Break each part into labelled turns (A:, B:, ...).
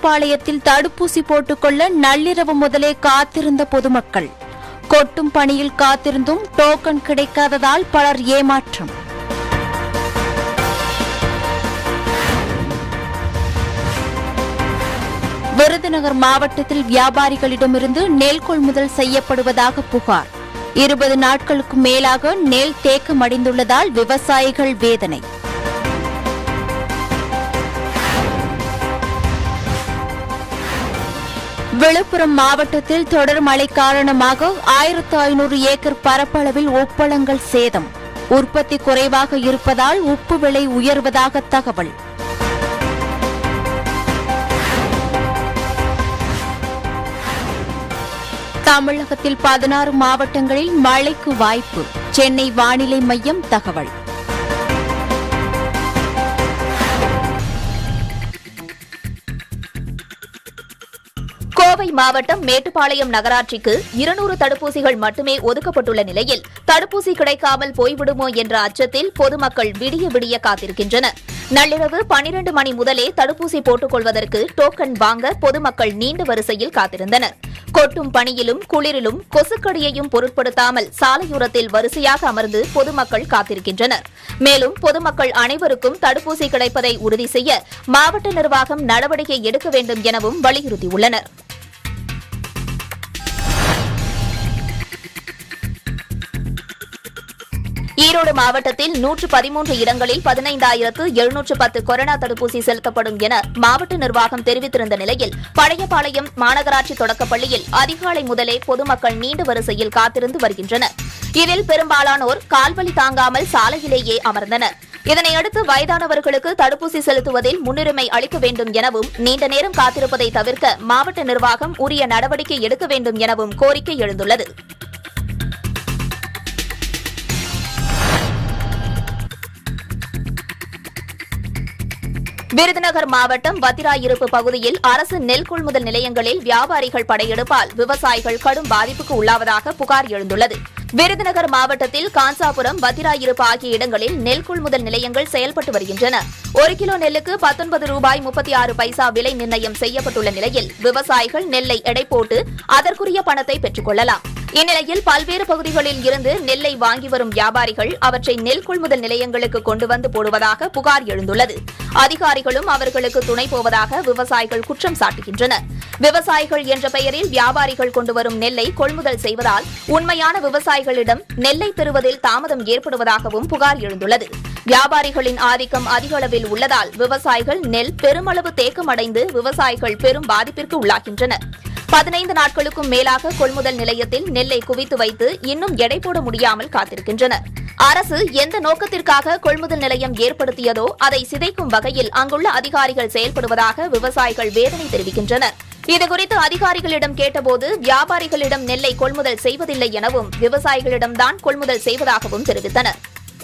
A: மேட்டுப்பாளையத்தில் தடுப்பூசி போட்டுக்கொள்ள நள்ளிரவு முதலே காத்திருந்த பொதுமக்கள் கொட்டும் பணியில் காத்திருந்தும் டோக்கன் கிடைக்காததால் பலர் ஏமாற்றம் விருதுநகர் மாவட்டத்தில் வியாபாரிகளிடமிருந்து நெல் கொள்முதல் செய்யப்படுவதாக புகார் இருபது நாட்களுக்கு மேலாக நெல் தேக்கமடைந்துள்ளதால் விவசாயிகள் வேதனை விழுப்புரம் மாவட்டத்தில் தொடர் மழை காரணமாக ஆயிரத்து ஐநூறு ஏக்கர் பரப்பளவில் உப்பளங்கள் சேதம் உற்பத்தி குறைவாக இருப்பதால் உப்பு விலை உயர்வதாக தகவல் தமிழகத்தில் பதினாறு மாவட்டங்களில் மழைக்கு வாய்ப்பு சென்னை வானிலை மையம் தகவல்
B: கோவை மாவட்டம் மேட்டுப்பாளையம் நகராட்சிக்கு இருநூறு தடுப்பூசிகள் மட்டுமே ஒதுக்கப்பட்டுள்ள நிலையில் தடுப்பூசி கிடைக்காமல் போய்விடுமோ என்ற அச்சத்தில் பொதுமக்கள் விடிய விடிய காத்திருக்கின்றனர் நள்ளிரவு பனிரண்டு மணி முதலே தடுப்பூசி போட்டுக் கொள்வதற்கு டோக்கன் வாங்க பொதுமக்கள் நீண்ட வரிசையில் காத்திருந்தனர் கொட்டும் பனியிலும் குளிரிலும் கொசுக்கடியையும் பொருட்படுத்தாமல் சாலையோரத்தில் வரிசையாக அமர்ந்து பொதுமக்கள் காத்திருக்கின்றனர் மேலும் பொதுமக்கள் அனைவருக்கும் தடுப்பூசி கிடைப்பதை உறுதி செய்ய மாவட்ட நிர்வாகம் நடவடிக்கை எடுக்க வேண்டும் எனவும் வலியுறுத்தியுள்ளனர் ஈரோடு மாவட்டத்தில் நூற்று பதிமூன்று இடங்களில் பதினைந்தாயிரத்து எழுநூற்று பத்து கொரோனா தடுப்பூசி செலுத்தப்படும் என மாவட்ட நிர்வாகம் தெரிவித்திருந்த நிலையில் பழையபாளையம் மாநகராட்சி தொடக்கப்பள்ளியில் அதிகாலை முதலே பொதுமக்கள் நீண்ட வரிசையில் காத்திருந்து வருகின்றனர் இதில் பெரும்பாலானோர் கால்வலி தாங்காமல் சாலையிலேயே அமர்ந்தனர் இதனையடுத்து வயதானவர்களுக்கு தடுப்பூசி செலுத்துவதில் முன்னுரிமை அளிக்க வேண்டும் எனவும் நீண்ட நேரம் காத்திருப்பதை தவிர்க்க மாவட்ட நிர்வாகம் உரிய நடவடிக்கை எடுக்க வேண்டும் எனவும் கோரிக்கை எழுந்துள்ளது விருதுநகர் மாவட்டம் வத்திராயிருப்பு பகுதியில் அரசு நெல் கொள்முதல் நிலையங்களில் வியாபாரிகள் படையெடுப்பால் விவசாயிகள் கடும் பாதிப்புக்கு உள்ளாவதாக புகார் எழுந்துள்ளது விருதுநகர் மாவட்டத்தில் காஞ்சாபுரம் வத்திராயிருப்பு ஆகிய இடங்களில் நெல் கொள்முதல் நிலையங்கள் செயல்பட்டு வருகின்றன ஒரு கிலோ நெல்லுக்கு பத்தொன்பது ரூபாய் முப்பத்தி ஆறு பைசா விலை நிர்ணயம் செய்யப்பட்டுள்ள நிலையில் விவசாயிகள் நெல்லை எடை போட்டு அதற்குரிய பணத்தை பெற்றுக் கொள்ளலாம் இந்நிலையில் பல்வேறு பகுதிகளில் இருந்து நெல்லை வாங்கி வரும் வியாபாரிகள் அவற்றை நெல் கொள்முதல் நிலையங்களுக்கு கொண்டு வந்து போடுவதாக புகார் எழுந்துள்ளது அதிகாரிகளும் அவர்களுக்கு துணை போவதாக விவசாயிகள் குற்றம் சாட்டுகின்றனர் விவசாயிகள் என்ற பெயரில் வியாபாரிகள் கொண்டு வரும் நெல்லை கொள்முதல் செய்வதால் உண்மையான விவசாயிகளிடம் நெல்லை பெறுவதில் தாமதம் ஏற்படுவதாகவும் புகார் எழுந்துள்ளது வியாபாரிகளின் ஆதிக்கம் அதிக அளவில் உள்ளதால் விவசாயிகள் நெல் பெருமளவு தேக்கமடைந்து விவசாயிகள் பெரும் பாதிப்பிற்கு உள்ளாகின்றனர் பதினைந்து நாட்களுக்கும் மேலாக கொள்முதல் நிலையத்தில் நெல்லை குவித்து வைத்து இன்னும் எடை போட முடியாமல் காத்திருக்கின்றனர் அரசு எந்த நோக்கத்திற்காக கொள்முதல் நிலையம் ஏற்படுத்தியதோ அதை சிதைக்கும் வகையில் அங்குள்ள அதிகாரிகள் செயல்படுவதாக விவசாயிகள் வேதனை தெரிவிக்கின்றனர் இதுகுறித்து அதிகாரிகளிடம் கேட்டபோது வியாபாரிகளிடம் நெல்லை கொள்முதல் செய்வதில்லை எனவும் விவசாயிகளிடம்தான் கொள்முதல் செய்வதாகவும் தெரிவித்தனர்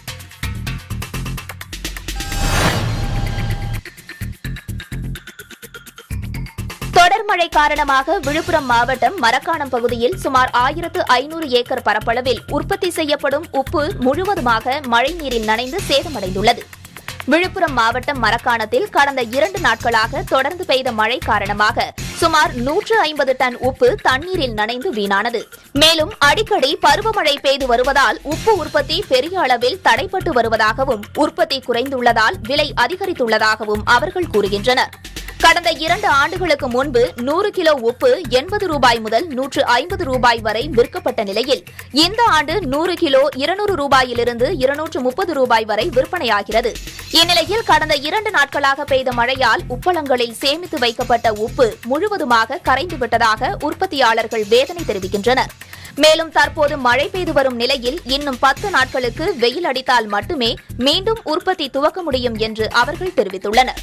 B: தொடர் மழை காரணமாக விழுப்புரம் மாவட்டம் மரக்காணம் பகுதியில் சுமார் ஆயிரத்து ஐநூறு ஏக்கர் பரப்பளவில் உற்பத்தி செய்யப்படும் உப்பு முழுவதுமாக மழை நீரில் நனைந்து சேதமடைந்துள்ளது விழுப்புரம் மாவட்டம் மரக்காணத்தில் கடந்த இரண்டு நாட்களாக தொடர்ந்து பெய்த மழை காரணமாக சுமார் நூற்று ஐம்பது டன் உப்பு தண்ணீரில் நனைந்து வீணானது மேலும் அடிக்கடி பருவமழை பெய்து வருவதால் உப்பு உற்பத்தி பெரிய அளவில் தடைப்பட்டு வருவதாகவும் உற்பத்தி குறைந்துள்ளதால் விலை அதிகரித்துள்ளதாகவும் அவர்கள் கூறுகின்றனர் கடந்த இரண்டு ஆண்டுகளுக்கு முன்பு நூறு கிலோ உப்பு எண்பது ரூபாய் முதல் நூற்று ஐம்பது ரூபாய் வரை விற்கப்பட்ட நிலையில் இந்த ஆண்டு நூறு கிலோ இருநூறு ரூபாயிலிருந்து இருநூற்று முப்பது ரூபாய் வரை விற்பனையாகிறது இந்நிலையில் கடந்த இரண்டு நாட்களாக பெய்த மழையால் உப்பளங்களில் சேமித்து வைக்கப்பட்ட உப்பு முழுவதுமாக கரைந்து விட்டதாக உற்பத்தியாளர்கள் வேதனை தெரிவிக்கின்றனர் மேலும் தற்போது மழை பெய்து வரும் நிலையில் இன்னும் பத்து நாட்களுக்கு வெயில் அடித்தால் மட்டுமே மீண்டும் உற்பத்தி துவக்க முடியும் என்று அவர்கள் தெரிவித்துள்ளனர்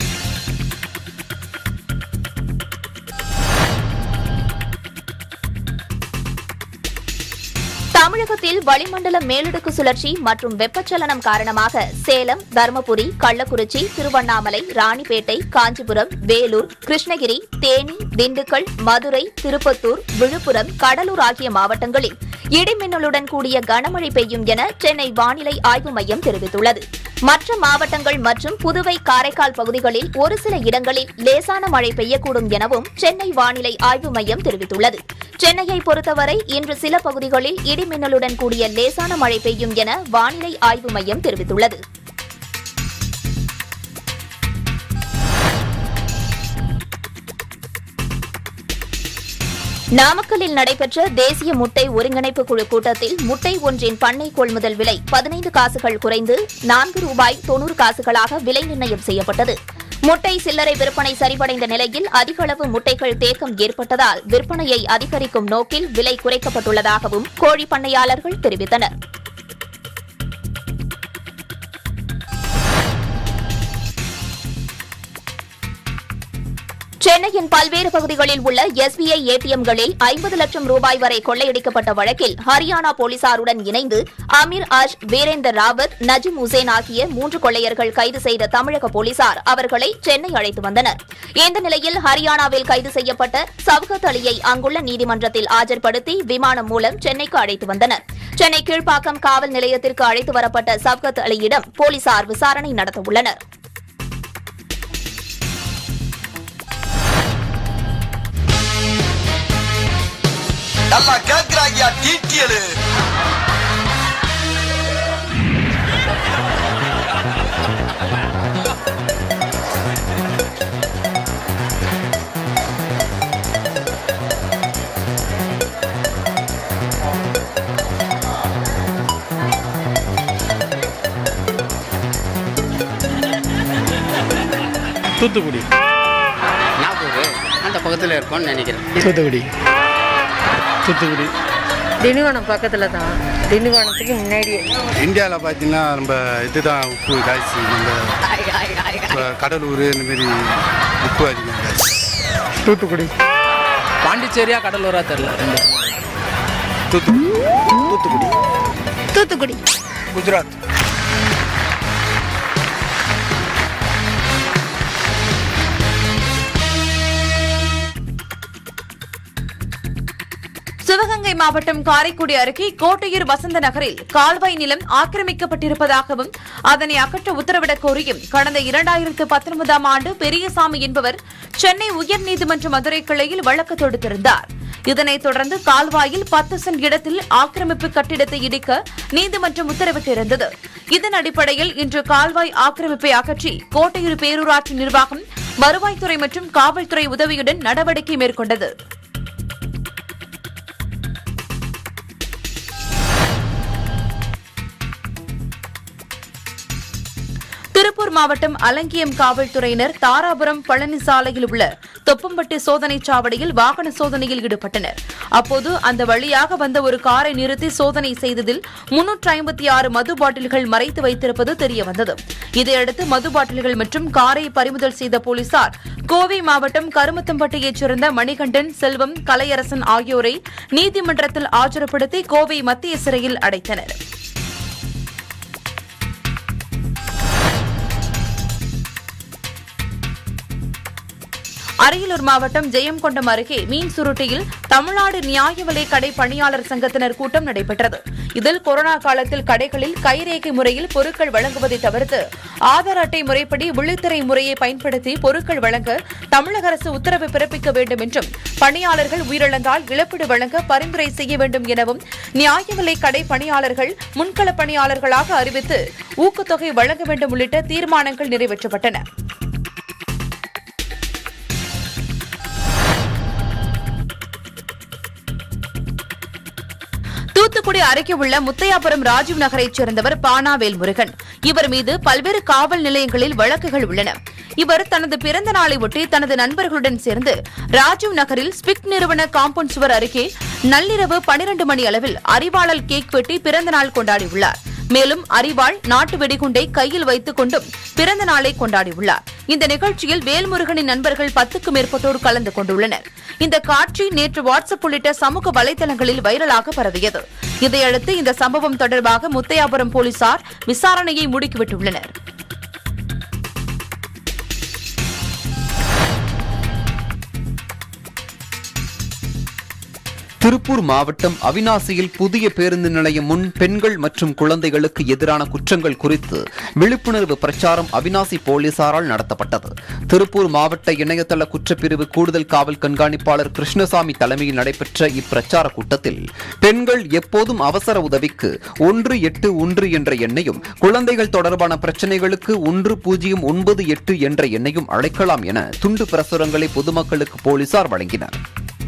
B: தமிழகத்தில் வளிமண்டல மேலடுக்கு சுழற்சி மற்றும் வெப்பச்சலனம் காரணமாக சேலம் தருமபுரி கள்ளக்குறிச்சி திருவண்ணாமலை ராணிப்பேட்டை காஞ்சிபுரம் வேலூர் கிருஷ்ணகிரி தேனி திண்டுக்கல் மதுரை திருப்பத்தூர் விழுப்புரம் கடலூர் ஆகிய மாவட்டங்களில் இடிமின்னலுடன் கூடிய கனமழை பெய்யும் என சென்னை வானிலை ஆய்வு மையம் தெரிவித்துள்ளது மற்ற மாவட்டங்கள் மற்றும் புதுவை காரைக்கால் பகுதிகளில் ஒரு சில இடங்களில் லேசான மழை பெய்யக்கூடும் எனவும் சென்னை வானிலை ஆய்வு மையம் தெரிவித்துள்ளது சென்னையை பொறுத்தவரை இன்று சில பகுதிகளில் இடிமின்னலுடன் கூடிய லேசான மழை பெய்யும் என வானிலை ஆய்வு மையம் தெரிவித்துள்ளது நாமக்கல்லில் நடைபெற்ற தேசிய முட்டை ஒருங்கிணைப்பு குழு கூட்டத்தில் முட்டை ஒன்றின் பண்ணை கொள்முதல் விலை பதினைந்து காசுகள் குறைந்து நான்கு ரூபாய் தொன்னூறு காசுகளாக விலை நிர்ணயம் செய்யப்பட்டது முட்டை சில்லறை விற்பனை சரிவடைந்த நிலையில் அதிக அளவு முட்டைகள் தேக்கம் ஏற்பட்டதால் விற்பனையை அதிகரிக்கும் நோக்கில் விலை குறைக்கப்பட்டுள்ளதாகவும் கோழி பண்ணையாளர்கள் தெரிவித்தனர் சென்னையின் பல்வேறு பகுதிகளில் உள்ள எஸ்பிஐ ஏடிஎம்களில் ஐம்பது லட்சம் ரூபாய் வரை கொள்ளையடிக்கப்பட்ட வழக்கில் ஹரியானா போலீசாருடன் இணைந்து அமீர் அஷ் வீரேந்தர் ராவத் நஜிம் உசேன் ஆகிய மூன்று கொள்ளையர்கள் கைது செய்த தமிழக போலீசார் அவர்களை சென்னை அழைத்து வந்தனர் இந்த நிலையில் ஹரியானாவில் கைது செய்யப்பட்ட சவுகத் அலியை அங்குள்ள நீதிமன்றத்தில் ஆஜர்படுத்தி விமானம் மூலம் சென்னைக்கு அழைத்து வந்தனர் சென்னை கீழ்ப்பாக்கம் காவல் நிலையத்திற்கு அழைத்து வரப்பட்ட சவுகத் அலியிடம் போலீசார் விசாரணை நடத்தவுள்ளனர்
C: நல்லா கேக்குறாங்கயா டீட்டியலு
D: தூத்துக்குடி
E: நாகூர் அந்த பக்கத்தில் இருக்கும்னு நினைக்கிறேன்
D: தூத்துக்குடி தூத்துக்குடி
F: திண்டிவனம் பக்கத்தில் தான் திண்டிவனத்துக்கு முன்னாடியே
G: இந்தியாவில் பார்த்தீங்கன்னா நம்ம இதுதான் உப்பு காய்ச்சி நம்ம இப்போ கடலூர் இந்தமாரி உப்பு அதிகம் காய்ச்சி
D: தூத்துக்குடி
E: பாண்டிச்சேரியா கடலூரா தெரில ரெண்டு
G: தூத்துக்குடி
D: தூத்துக்குடி
F: தூத்துக்குடி
D: குஜராத்
H: சிவகங்கை மாவட்டம் காரைக்குடி அருகே கோட்டையூர் வசந்த நகரில் கால்வாய் நிலம் ஆக்கிரமிக்கப்பட்டிருப்பதாகவும் அதனை அகற்ற உத்தரவிடக் கோரியும் கடந்த இரண்டாயிரத்து பத்தொன்பதாம் ஆண்டு பெரியசாமி என்பவர் சென்னை உயர்நீதிமன்ற மதுரை கிளையில் வழக்கு தொடுத்திருந்தார் இதனைத் தொடர்ந்து கால்வாயில் பத்து சென்ட் இடத்தில் ஆக்கிரமிப்பு கட்டிடத்தை இடிக்க நீதிமன்றம் உத்தரவிட்டிருந்தது இதன் அடிப்படையில் இன்று கால்வாய் ஆக்கிரமிப்பை அகற்றி கோட்டையூர் பேரூராட்சி நிர்வாகம் வருவாய்த்துறை மற்றும் காவல்துறை உதவியுடன் நடவடிக்கை மேற்கொண்டது திருப்பூர் மாவட்டம் அலங்கியம் காவல்துறையினர் தாராபுரம் பழனி சாலையில் உள்ள தொப்பம்பட்டி சோதனைச் சாவடியில் வாகன சோதனையில் ஈடுபட்டனர் அப்போது அந்த வழியாக வந்த ஒரு காரை நிறுத்தி சோதனை செய்ததில் முன்னூற்று ஐம்பத்தி ஆறு மது பாட்டில்கள் மறைத்து வைத்திருப்பது தெரியவந்தது இதையடுத்து மது பாட்டில்கள் மற்றும் காரை பறிமுதல் செய்த போலீசார் கோவை மாவட்டம் கருமத்தம்பட்டியைச் சேர்ந்த மணிகண்டன் செல்வம் கலையரசன் ஆகியோரை நீதிமன்றத்தில் ஆஜர்படுத்தி கோவை மத்திய சிறையில் அடைத்தனர் அரியலூர் மாவட்டம் ஜெயங்கொண்டம் அருகே மீன் சுருட்டியில் தமிழ்நாடு நியாய விலை கடை பணியாளர் சங்கத்தினர் கூட்டம் நடைபெற்றது இதில் கொரோனா காலத்தில் கடைகளில் கைரேகை முறையில் பொருட்கள் வழங்குவதை தவிர்த்து ஆதார் அட்டை முறைப்படி விழித்திரை முறையை பயன்படுத்தி பொருட்கள் வழங்க தமிழக அரசு உத்தரவு பிறப்பிக்க வேண்டும் என்றும் பணியாளர்கள் உயிரிழந்தால் இழப்பீடு வழங்க பரிந்துரை செய்ய வேண்டும் எனவும் நியாய விலை கடை பணியாளர்கள் முன்கள பணியாளர்களாக அறிவித்து ஊக்கத்தொகை வழங்க வேண்டும் உள்ளிட்ட தீர்மானங்கள் நிறைவேற்றப்பட்டன தூத்துக்குடி அருகே உள்ள முத்தையாபுரம் ராஜீவ் நகரைச் சேர்ந்தவர் பானாவேல் முருகன் இவர் மீது பல்வேறு காவல் நிலையங்களில் வழக்குகள் உள்ளன இவர் தனது பிறந்த நாளை ஒட்டி தனது நண்பர்களுடன் சேர்ந்து ராஜீவ் நகரில் ஸ்பிக் நிறுவன காம்பவுண்ட் சுவர் அருகே நள்ளிரவு பனிரண்டு மணி அளவில் அறிவாளல் கேக் வெட்டி பிறந்த நாள் கொண்டாடியுள்ளார் மேலும் அறிவாள் நாட்டு வெடிகுண்டை கையில் வைத்துக் கொண்டும் பிறந்த நாளை கொண்டாடியுள்ளார் இந்த நிகழ்ச்சியில் வேல்முருகனின் நண்பர்கள் பத்துக்கும் மேற்பட்டோர் கலந்து கொண்டுள்ளனர் இந்த காட்சி நேற்று வாட்ஸ்அப் உள்ளிட்ட சமூக வலைதளங்களில் வைரலாக பரவியது இதையடுத்து இந்த சம்பவம் தொடர்பாக முத்தையாபுரம் போலீசார் விசாரணையை முடுக்கிவிட்டுள்ளனர்
I: திருப்பூர் மாவட்டம் அவினாசியில் புதிய பேருந்து நிலையம் முன் பெண்கள் மற்றும் குழந்தைகளுக்கு எதிரான குற்றங்கள் குறித்து விழிப்புணர்வு பிரச்சாரம் அவினாசி போலீசாரால் நடத்தப்பட்டது திருப்பூர் மாவட்ட இணையதள குற்றப்பிரிவு கூடுதல் காவல் கண்காணிப்பாளர் கிருஷ்ணசாமி தலைமையில் நடைபெற்ற இப்பிரச்சார கூட்டத்தில் பெண்கள் எப்போதும் அவசர உதவிக்கு ஒன்று எட்டு ஒன்று என்ற எண்ணையும் குழந்தைகள் தொடர்பான பிரச்சனைகளுக்கு ஒன்று பூஜ்ஜியம் ஒன்பது எட்டு என்ற எண்ணையும் அழைக்கலாம் என துண்டு பிரசுரங்களை பொதுமக்களுக்கு போலீசார் வழங்கினர்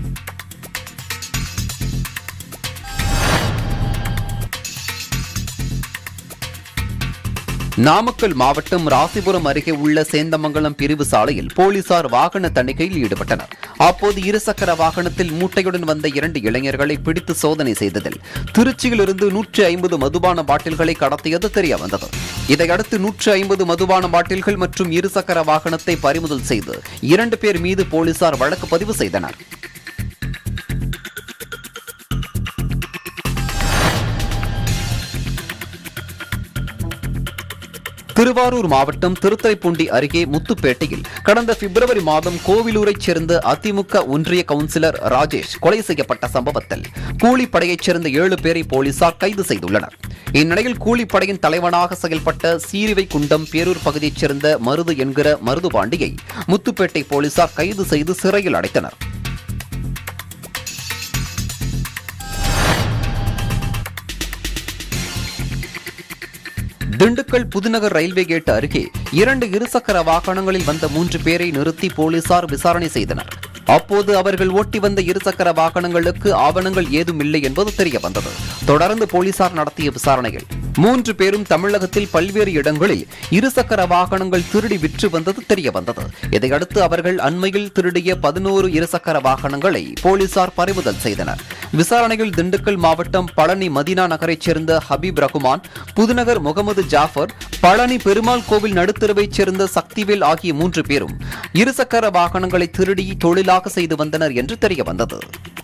I: நாமக்கல் மாவட்டம் ராசிபுரம் அருகே உள்ள சேந்தமங்கலம் பிரிவு சாலையில் போலீசார் வாகன தணிக்கையில் ஈடுபட்டனர் அப்போது இருசக்கர வாகனத்தில் மூட்டையுடன் வந்த இரண்டு இளைஞர்களை பிடித்து சோதனை செய்ததில் திருச்சியிலிருந்து நூற்றி ஐம்பது மதுபான பாட்டில்களை கடத்தியது தெரிய வந்தது இதையடுத்து நூற்று ஐம்பது மதுபான பாட்டில்கள் மற்றும் இருசக்கர வாகனத்தை பறிமுதல் செய்து இரண்டு பேர் மீது போலீசார் வழக்கு பதிவு செய்தனர் திருவாரூர் மாவட்டம் திருத்துறைப்பூண்டி அருகே முத்துப்பேட்டையில் கடந்த பிப்ரவரி மாதம் கோவிலூரைச் சேர்ந்த அதிமுக ஒன்றிய கவுன்சிலர் ராஜேஷ் கொலை செய்யப்பட்ட சம்பவத்தில் கூலிப்படையைச் சேர்ந்த ஏழு பேரை போலீசார் கைது செய்துள்ளனர் இந்நிலையில் கூலிப்படையின் தலைவனாக செயல்பட்ட சீரிவை குண்டம் பேரூர் பகுதியைச் சேர்ந்த மருது என்கிற மருது பாண்டியை முத்துப்பேட்டை போலீசார் கைது செய்து சிறையில் அடைத்தனர் திண்டுக்கல் புதுநகர் ரயில்வே கேட் அருகே இரண்டு இருசக்கர வாகனங்களில் வந்த மூன்று பேரை நிறுத்தி போலீசார் விசாரணை செய்தனர் அப்போது அவர்கள் ஓட்டி வந்த இருசக்கர வாகனங்களுக்கு ஆவணங்கள் ஏதும் இல்லை என்பது தெரிய வந்தது தொடர்ந்து போலீசார் நடத்திய விசாரணையில் மூன்று பேரும் தமிழகத்தில் பல்வேறு இடங்களில் இருசக்கர வாகனங்கள் திருடி விற்று வந்தது தெரிய வந்தது இதையடுத்து அவர்கள் அண்மையில் திருடிய பதினோரு இருசக்கர வாகனங்களை போலீசார் பறிமுதல் செய்தனர் விசாரணையில் திண்டுக்கல் மாவட்டம் பழனி மதினா நகரைச் சேர்ந்த ஹபீப் ரகுமான் புதுநகர் முகமது ஜாஃபர் பழனி பெருமாள் கோவில் நடுத்தருவைச் சேர்ந்த சக்திவேல் ஆகிய மூன்று பேரும் இருசக்கர வாகனங்களை திருடி தொழிலாக செய்து வந்தனர் என்று தெரிய வந்தது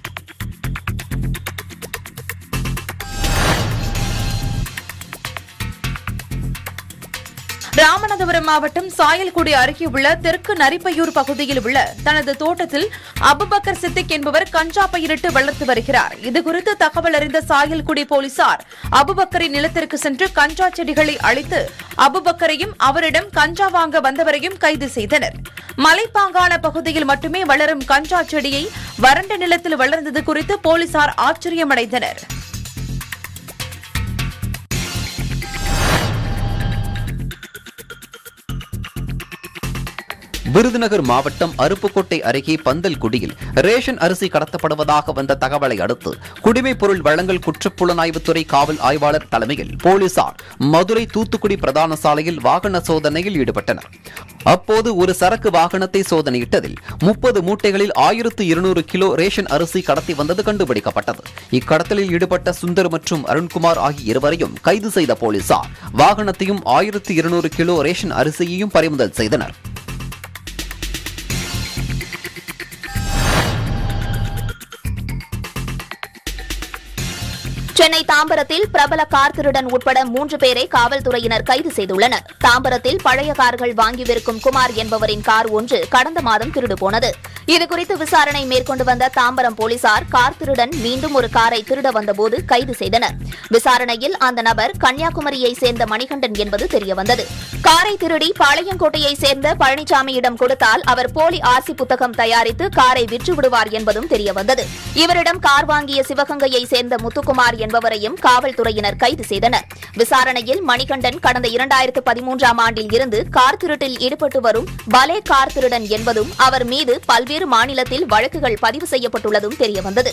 H: ராமநாதபுரம் மாவட்டம் சாயல்குடி அருகே உள்ள தெற்கு நரிப்பையூர் பகுதியில் உள்ள தனது தோட்டத்தில் அபுபக்கர் சித்திக் என்பவர் கஞ்சா பயிரிட்டு வளர்த்து வருகிறார் இதுகுறித்து தகவல் அறிந்த சாயல்குடி போலீசார் அபுபக்கரின் நிலத்திற்கு சென்று கஞ்சா செடிகளை அழித்து அபுபக்கரையும் அவரிடம் கஞ்சா வாங்க வந்தவரையும் கைது செய்தனர் மலைப்பாங்கான பகுதியில் மட்டுமே வளரும் கஞ்சா செடியை வறண்ட நிலத்தில் வளர்ந்தது குறித்து போலீசார் ஆச்சரியமடைந்தனர்
I: விருதுநகர் மாவட்டம் அருப்புக்கோட்டை அருகே பந்தல்குடியில் ரேஷன் அரிசி கடத்தப்படுவதாக வந்த தகவலை அடுத்து குடிமைப் பொருள் வழங்கல் குற்றப்புலனாய்வுத்துறை காவல் ஆய்வாளர் தலைமையில் போலீசார் மதுரை தூத்துக்குடி பிரதான சாலையில் வாகன சோதனையில் ஈடுபட்டனர் அப்போது ஒரு சரக்கு வாகனத்தை சோதனையிட்டதில் முப்பது மூட்டைகளில் ஆயிரத்து இருநூறு கிலோ ரேஷன் அரிசி கடத்தி வந்தது கண்டுபிடிக்கப்பட்டது இக்கடத்தலில் ஈடுபட்ட சுந்தர் மற்றும் அருண்குமார் ஆகிய இருவரையும் கைது செய்த போலீசார் வாகனத்தையும் ஆயிரத்து இருநூறு கிலோ ரேஷன் அரிசியையும் பறிமுதல் செய்தனர்
B: சென்னை தாம்பரத்தில் பிரபல கார் திருடன் உட்பட மூன்று பேரை காவல்துறையினர் கைது செய்துள்ளனர் தாம்பரத்தில் பழைய கார்கள் வாங்கி விற்கும் குமார் என்பவரின் கார் ஒன்று கடந்த மாதம் திருடு போனது இதுகுறித்து விசாரணை மேற்கொண்டு வந்த தாம்பரம் போலீசார் கார் திருடன் மீண்டும் ஒரு காரை திருட வந்தபோது கைது செய்தனர் விசாரணையில் அந்த நபர் கன்னியாகுமரியை சேர்ந்த மணிகண்டன் என்பது தெரியவந்தது காரை திருடி பாளையங்கோட்டையை சேர்ந்த பழனிசாமியிடம் கொடுத்தால் அவர் போலி ஆர்சி புத்தகம் தயாரித்து காரை விற்று விடுவார் என்பதும் தெரியவந்தது இவரிடம் கார் வாங்கிய சிவகங்கையை சேர்ந்த முத்துக்குமார் என்பவரையும் காவல்துறையினர் கைது செய்தனர் விசாரணையில் மணிகண்டன் கடந்த இரண்டாயிரத்து பதிமூன்றாம் ஆண்டில் இருந்து கார் திருட்டில் ஈடுபட்டு வரும் பலே கார் திருடன் என்பதும் அவர் மீது பல்வேறு மாநிலத்தில் வழக்குகள் பதிவு செய்யப்பட்டுள்ளதும் தெரியவந்தது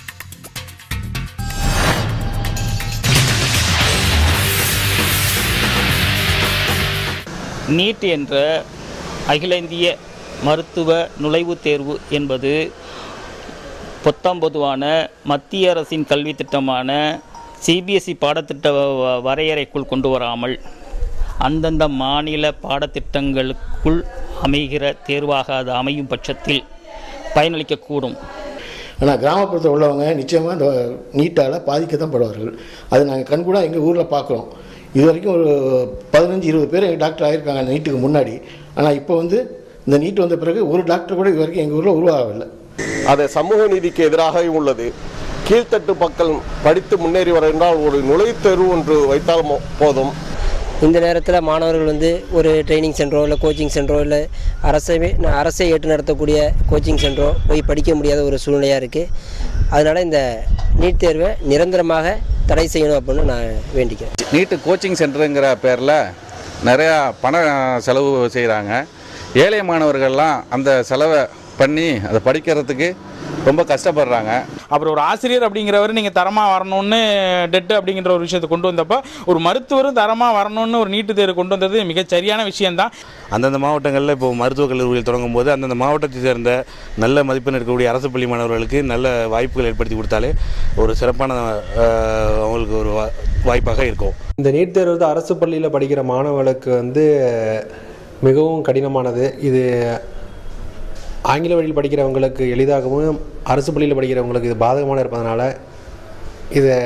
J: நீட் என்ற அகில இந்திய மருத்துவ நுழைவுத் தேர்வு என்பது பொத்தாம்பொதுவான மத்திய அரசின் கல்வித் திட்டமான சிபிஎஸ்இ பாடத்திட்ட வ- வரையறைக்குள் கொண்டு வராமல் அந்தந்த மாநில பாடத்திட்டங்களுக்குள் அமைகிற தேர்வாக அது அமையும் பட்சத்தில் பயனளிக்கக்கூடும்
K: ஆனால் கிராமப்புறத்தில் உள்ளவங்க நிச்சயமாக இந்த நீட்டால் பாதிக்க தான் படுவார்கள் அது நாங்கள் கண்கூடாக எங்கள் ஊரில் பார்க்குறோம் இது வரைக்கும் ஒரு பதினஞ்சு இருபது பேர் டாக்டர் ஆகியிருக்காங்க அந்த நீட்டுக்கு முன்னாடி ஆனால் இப்போ வந்து இந்த நீட் வந்த பிறகு ஒரு டாக்டர் கூட இது வரைக்கும் எங்கள் ஊரில் உருவாகவில்லை
L: அது சமூக நீதிக்கு எதிராக உள்ளது கீழ்த்தட்டு மக்கள் படித்து முன்னேறி வர என்றால் ஒரு நுழைவுத் தேர்வு ஒன்று வைத்தால் மோ- போதும்
M: இந்த நேரத்தில் மாணவர்கள் வந்து ஒரு ட்ரைனிங் சென்டரோ இல்லை கோச்சிங் சென்டரோ இல்லை அரசே அரசே ஏற்று நடத்தக்கூடிய கோச்சிங் சென்டரோ போய் படிக்க முடியாத ஒரு சூழ்நிலையாக இருக்குது அதனால் இந்த நீட் தேர்வை நிரந்தரமாக தடை செய்யணும் அப்படின்னு நான் வேண்டிக்கிறேன்
N: நீட்டு கோச்சிங் சென்டருங்கிற பேரில் நிறையா பண செலவு செய்கிறாங்க ஏழை மாணவர்கள்லாம் அந்த செலவை பண்ணி அதை படிக்கிறதுக்கு ரொம்ப கஷ்டப்படுறாங்க
O: அப்புறம் ஒரு ஆசிரியர் அப்படிங்கிறவர் நீங்கள் தரமாக வரணும்னு டெட் அப்படிங்கிற ஒரு விஷயத்தை கொண்டு வந்தப்போ ஒரு மருத்துவரும் தரமாக வரணும்னு ஒரு நீட்டு தேர்வு கொண்டு வந்தது மிகச் சரியான விஷயம்தான்
P: அந்தந்த மாவட்டங்களில் இப்போ மருத்துவக் கல்லூரிகள் தொடங்கும் போது அந்தந்த மாவட்டத்தை சேர்ந்த நல்ல மதிப்பெண் இருக்கக்கூடிய அரசு பள்ளி மாணவர்களுக்கு நல்ல வாய்ப்புகள் ஏற்படுத்தி கொடுத்தாலே ஒரு சிறப்பான அஹ், அவங்களுக்கு ஒரு வா- வாய்ப்பாக இருக்கும்
Q: இந்த நீட் தேர்வு வந்து அரசு பள்ளியில் படிக்கிற மாணவர்களுக்கு வந்து மிகவும் கடினமானது இது ஆங்கில வழியில் படிக்கிறவங்களுக்கு எளிதாகவும் அரசு பள்ளியில் படிக்கிறவங்களுக்கு இது பாதகமான இருப்பதனால இதை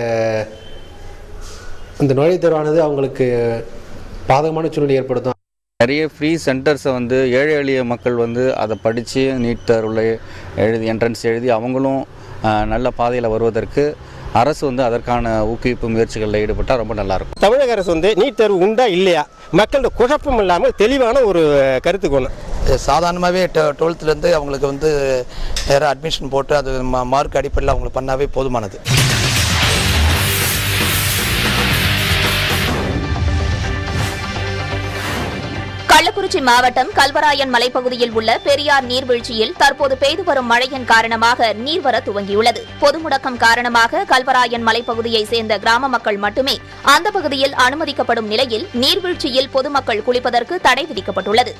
Q: இந்த நுழைவுத் தேர்வானது அவங்களுக்கு பாதகமான சூழ்நிலை ஏற்படுத்தும்
N: நிறைய ஃப்ரீ சென்டர்ஸை வந்து ஏழை எளிய மக்கள் வந்து அதை படித்து நீட் தேர்வில் எழுதி என்ட்ரன்ஸ் எழுதி அவங்களும் அஹ், நல்ல பாதையில் வருவதற்கு அரசு வந்து அதற்கான ஊக்குவிப்பு முயற்சிகளில் ஈடுபட்டால் ரொம்ப நல்லாயிருக்கும்
R: தமிழக அரசு வந்து நீட் தேர்வு உண்டா இல்லையா மக்களோட குழப்பம் இல்லாமல் தெளிவான ஒரு கருத்து கொண்டு
S: சாதாரணமாகவே டுவெல்த்துலேருந்து அவங்களுக்கு வந்து நேராக அட்மிஷன் போட்டு அது மார்க் அடிப்படையில் அவங்களுக்கு பண்ணாவே போதுமானது
B: கள்ளக்குறிச்சி மாவட்டம் கல்வராயன் மலைப்பகுதியில் உள்ள பெரியார் நீர்வீழ்ச்சியில் தற்போது பெய்து வரும் மழையின் காரணமாக நீர்வர துவங்கியுள்ளது பொது முடக்கம் காரணமாக கல்வராயன் மலைப்பகுதியை சேர்ந்த கிராம மக்கள் மட்டுமே அந்த பகுதியில் அனுமதிக்கப்படும் நிலையில் நீர்வீழ்ச்சியில் பொதுமக்கள் குளிப்பதற்கு தடை விதிக்கப்பட்டுள்ளது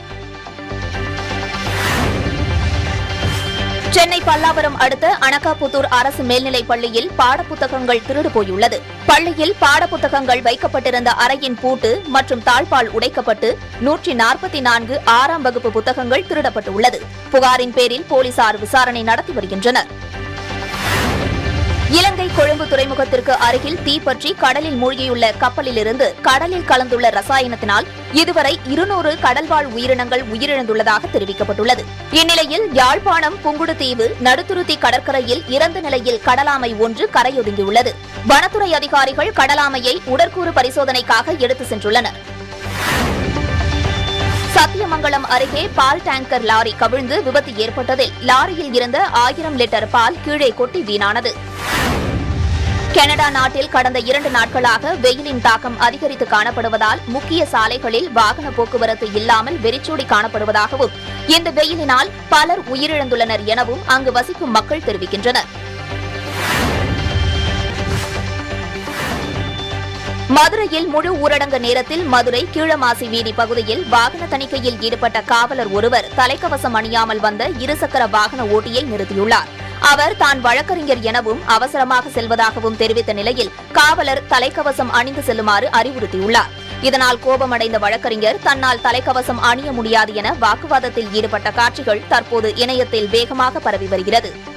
B: சென்னை பல்லாவரம் அடுத்த அனகாபுத்தூர் அரசு மேல்நிலைப் பள்ளியில் பாடப்புத்தகங்கள் திருடு போயுள்ளது பள்ளியில் பாடப்புத்தகங்கள் வைக்கப்பட்டிருந்த அறையின் பூட்டு மற்றும் தாழ்பால் உடைக்கப்பட்டு நூற்றி நாற்பத்தி நான்கு ஆறாம் வகுப்பு புத்தகங்கள் திருடப்பட்டுள்ளது புகாரின் பேரில் போலீசார் விசாரணை நடத்தி வருகின்றனர் இலங்கை கொழும்பு துறைமுகத்திற்கு அருகில் தீப்பற்றி கடலில் மூழ்கியுள்ள கப்பலிலிருந்து கடலில் கலந்துள்ள ரசாயனத்தினால் இதுவரை இருநூறு கடல்வாழ் உயிரினங்கள் உயிரிழந்துள்ளதாக தெரிவிக்கப்பட்டுள்ளது இந்நிலையில் யாழ்ப்பாணம் புங்குடுதீவு நடுத்துருத்தி கடற்கரையில் இறந்த நிலையில் கடலாமை ஒன்று கரையொதுங்கியுள்ளது வனத்துறை அதிகாரிகள் கடலாமையை உடற்கூறு பரிசோதனைக்காக எடுத்து சென்றுள்ளனர் சத்தியமங்கலம் அருகே பால் டேங்கர் லாரி கவிழ்ந்து விபத்து ஏற்பட்டதில் லாரியில் இருந்த ஆயிரம் லிட்டர் பால் கீழே கொட்டி வீணானது கனடா நாட்டில் கடந்த இரண்டு நாட்களாக வெயிலின் தாக்கம் அதிகரித்து காணப்படுவதால் முக்கிய சாலைகளில் வாகன போக்குவரத்து இல்லாமல் வெறிச்சோடி காணப்படுவதாகவும் இந்த வெயிலினால் பலர் உயிரிழந்துள்ளனர் எனவும் அங்கு வசிக்கும் மக்கள் தெரிவிக்கின்றனர் மதுரையில் முழு ஊரடங்கு நேரத்தில் மதுரை கீழமாசி வீதி பகுதியில் வாகன தணிக்கையில் ஈடுபட்ட காவலர் ஒருவர் தலைக்கவசம் அணியாமல் வந்த இருசக்கர வாகன ஓட்டியை நிறுத்தியுள்ளார் அவர் தான் வழக்கறிஞர் எனவும் அவசரமாக செல்வதாகவும் தெரிவித்த நிலையில் காவலர் தலைக்கவசம் அணிந்து செல்லுமாறு அறிவுறுத்தியுள்ளார் இதனால் கோபமடைந்த வழக்கறிஞர் தன்னால் தலைக்கவசம் அணிய முடியாது என வாக்குவாதத்தில் ஈடுபட்ட காட்சிகள் தற்போது இணையத்தில் வேகமாக பரவி வருகிறது